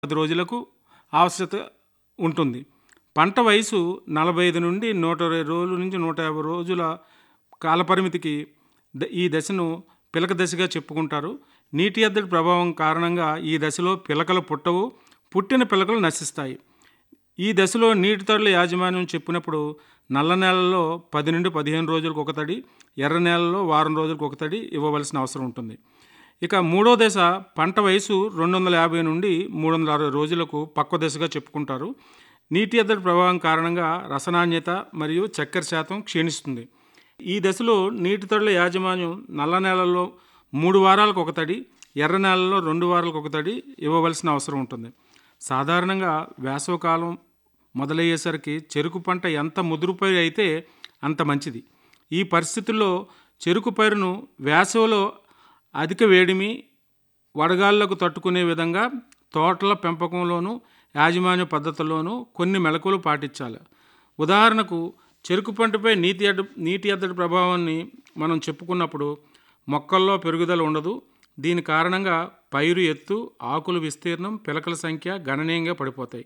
పది రోజులకు ఆవశ్యకత ఉంటుంది పంట వయసు నలభై ఐదు నుండి నూట ఇరవై రోజుల నుంచి నూట యాభై రోజుల కాలపరిమితికి ద- ఈ దశను పిలక దశగా చెప్పుకుంటారు నీటి ఎద్దడి ప్రభావం కారణంగా ఈ దశలో పిలకలు పుట్టవు పుట్టిన పిలకలు నశిస్తాయి ఈ దశలో నీటి తడుల యాజమాన్యం చెప్పినప్పుడు నల్ల నేలలో పది నుండి పదిహేను రోజులకు ఒక తడి ఎర్ర నేలలో వారం రోజులకు ఒక తడి ఇవ్వవలసిన అవసరం ఉంటుంది ఇక మూడో దశ పంట వయసు రెండు వందల యాభై నుండి మూడు వందల అరవై రోజులకు పక్వ దశగా చెప్పుకుంటారు నీటి ఎద్దడి ప్రభావం కారణంగా రసనాణ్యత మరియు చక్కెర శాతం క్షీణిస్తుంది ఈ దశలో నీటి తడుల యాజమాన్యం నల్ల నేలల్లో మూడు వారాలకు ఒక తడి ఎర్ర నేలలో రెండు వారాలకు ఒక తడి ఇవ్వవలసిన అవసరం ఉంటుంది సాధారణంగా వేసవకాలం మొదలయ్యేసరికి చెరుకు పంట ఎంత ముదురు పైరు అయితే అంత మంచిది ఈ పరిస్థితుల్లో చెరుకు పైరును వేసవిలో అధిక వేడిమి వడగాళ్లకు తట్టుకునే విధంగా తోటల పెంపకంలోనూ యాజమాన్య పద్ధతుల్లోనూ కొన్ని మెలకువలు పాటించాలి ఉదాహరణకు చెరుకు పంటపై నీటి అడ్డు నీటి ఎద్దడి ప్రభావాన్ని మనం చెప్పుకున్నప్పుడు మొక్కల్లో పెరుగుదల ఉండదు దీని కారణంగా పైరు ఎత్తు ఆకుల విస్తీర్ణం పిలకల సంఖ్య గణనీయంగా పడిపోతాయి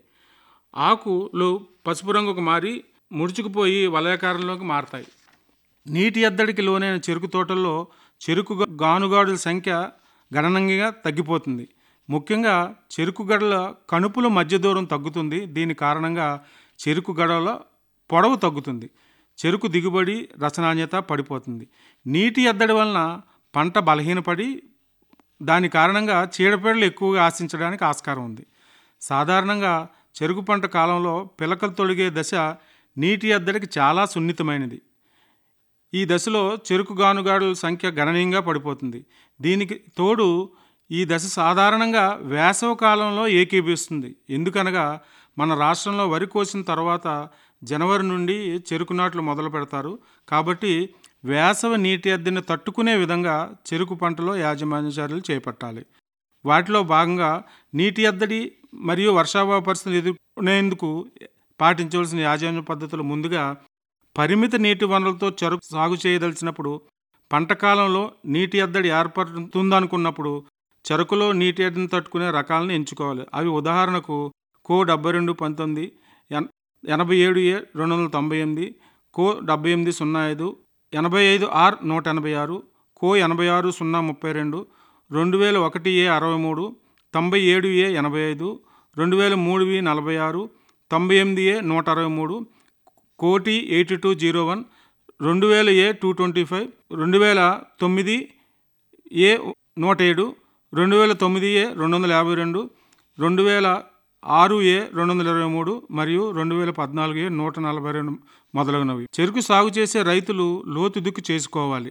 ఆకులు పసుపు రంగుకు మారి ముడుచుకుపోయి వలయాకారంలోకి మారతాయి నీటి ఎద్దడికి లోనైన చెరుకు తోటల్లో చెరుకు గ- గానుగాడుల సంఖ్య గణనీయంగా తగ్గిపోతుంది ముఖ్యంగా చెరుకు గడల కణుపుల మధ్య దూరం తగ్గుతుంది దీని కారణంగా చెరుకు గడల పొడవు తగ్గుతుంది చెరుకు దిగుబడి రసనాణ్యత పడిపోతుంది నీటి ఎద్దడి వలన పంట బలహీనపడి దాని కారణంగా చీడపీడలు ఎక్కువగా ఆశించడానికి ఆస్కారం ఉంది సాధారణంగా చెరుకు పంట కాలంలో పిలకలు తొడిగే దశ నీటి ఎద్దడికి చాలా సున్నితమైనది ఈ దశలో చెరుకు గానుగాడుల సంఖ్య గణనీయంగా పడిపోతుంది దీనికి తోడు ఈ దశ సాధారణంగా వేసవ కాలంలో ఏకీభవిస్తుంది ఎందుకనగా మన రాష్ట్రంలో వరి కోసిన తర్వాత జనవరి నుండి చెరుకు నాట్లు మొదలు పెడతారు కాబట్టి వేసవి నీటి ఎద్దడిని తట్టుకునే విధంగా చెరుకు పంటలో యాజమాన్య చర్యలు చేపట్టాలి వాటిలో భాగంగా నీటి ఎద్దడి మరియు వర్షాభావ పరిస్థితులు ఎదుర్కొనేందుకు పాటించవలసిన యాజమాన్య పద్ధతులు ముందుగా పరిమిత నీటి వనరులతో చెరుకు సాగు చేయదలిచినప్పుడు పంట కాలంలో నీటి ఎద్దడి ఏర్పడుతుందనుకున్నప్పుడు చెరుకులో నీటి ఎద్దడిని తట్టుకునే రకాలను ఎంచుకోవాలి అవి ఉదాహరణకు కో డెబ్బై రెండు పంతొమ్మిది ఎన్ ఎనభై ఏడు ఏ రెండు వందల తొంభై ఎనిమిది కో డెబ్బై ఎనిమిది సున్నా ఐదు ఎనభై ఐదు ఆర్ నూట ఎనభై ఆరు కో ఎనభై ఆరు సున్నా ముప్పై రెండు రెండు వేల ఒకటి ఏ అరవై మూడు తొంభై ఏడు ఏ ఎనభై ఐదు రెండు వేల మూడు వి నలభై ఆరు తొంభై ఎనిమిది ఏ నూట అరవై మూడు కోటి ఎయిటీ టూ జీరో వన్ రెండు వేల ఏ టూ ట్వంటీ ఫైవ్ రెండు వేల తొమ్మిది ఏ నూట ఏడు రెండు వేల తొమ్మిది ఏ రెండు వందల యాభై రెండు రెండు వేల ఆరు ఏ రెండు వందల ఇరవై మూడు మరియు రెండు వేల పద్నాలుగు ఏ నూట నలభై రెండు మొదలగునవి చెరుకు సాగు చేసే రైతులు లోతు దుక్కు చేసుకోవాలి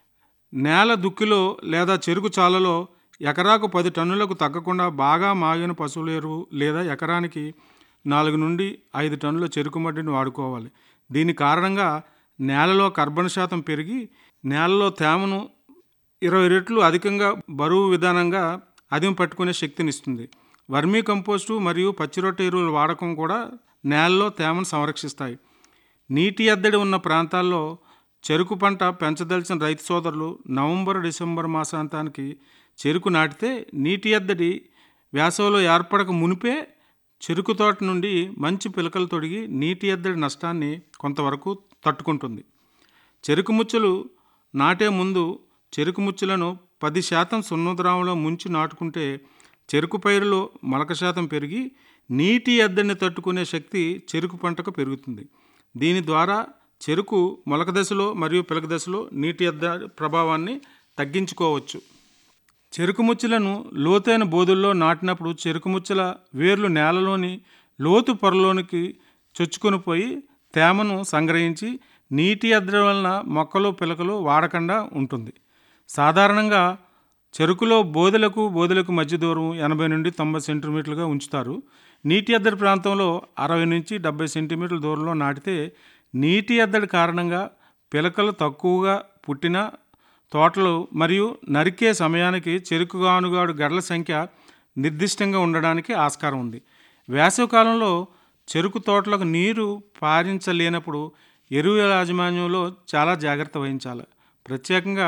నేల దుక్కిలో లేదా చెరుకు చాలలో ఎకరాకు పది టన్నులకు తగ్గకుండా బాగా మాగిన పశువుల ఎరువు లేదా ఎకరానికి నాలుగు నుండి ఐదు టన్నుల చెరుకు మట్టిని వాడుకోవాలి దీని కారణంగా నేలలో కర్బన శాతం పెరిగి నేలలో తేమను ఇరవై రెట్లు అధికంగా బరువు విధానంగా అదిం పట్టుకునే శక్తినిస్తుంది వర్మీ కంపోస్టు మరియు పచ్చిరొట్ట ఎరువుల వాడకం కూడా నేలలో తేమను సంరక్షిస్తాయి నీటి ఎద్దడి ఉన్న ప్రాంతాల్లో చెరుకు పంట పెంచదలిచిన రైతు సోదరులు నవంబర్ డిసెంబర్ మాసాంతానికి చెరుకు నాటితే నీటి ఎద్దడి వేసవిలో ఏర్పడక మునిపే చెరుకు తోట నుండి మంచి పిలకలు తొడిగి నీటి ఎద్దడి నష్టాన్ని కొంతవరకు తట్టుకుంటుంది చెరుకు ముచ్చలు నాటే ముందు చెరుకు ముచ్చులను పది శాతం సున్నద్రామంలో ముంచి నాటుకుంటే చెరుకు పైరులో మొలక శాతం పెరిగి నీటి ఎద్దడిని తట్టుకునే శక్తి చెరుకు పంటకు పెరుగుతుంది దీని ద్వారా చెరుకు మొలక దశలో మరియు పిలక దశలో నీటి ఎద్దడి ప్రభావాన్ని తగ్గించుకోవచ్చు చెరుకు ముచ్చులను లోతైన బోధుల్లో నాటినప్పుడు చెరుకు ముచ్చల వేర్లు నేలలోని లోతు పొరలోనికి చొచ్చుకొని పోయి తేమను సంగ్రహించి నీటి ఎద్దడి వలన మొక్కలు పిలకలు వాడకుండా ఉంటుంది సాధారణంగా చెరుకులో బోదెలకు బోదెలకు మధ్య దూరం ఎనభై నుండి తొంభై సెంటీమీటర్లుగా ఉంచుతారు నీటి ఎద్దడి ప్రాంతంలో అరవై నుంచి డెబ్బై సెంటీమీటర్ల దూరంలో నాటితే నీటి ఎద్దడి కారణంగా పిలకలు తక్కువగా పుట్టిన తోటలు మరియు నరికే సమయానికి చెరుకు గానుగాడు గడల సంఖ్య నిర్దిష్టంగా ఉండడానికి ఆస్కారం ఉంది వేసవికాలంలో చెరుకు తోటలకు నీరు పారించలేనప్పుడు ఎరువు యాజమాన్యంలో చాలా జాగ్రత్త వహించాలి ప్రత్యేకంగా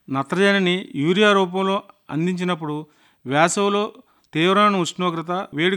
నత్రజనిని యూరియా రూపంలో అందించినప్పుడు వేసవిలో తీవ్రమైన ఉష్ణోగ్రత వేడి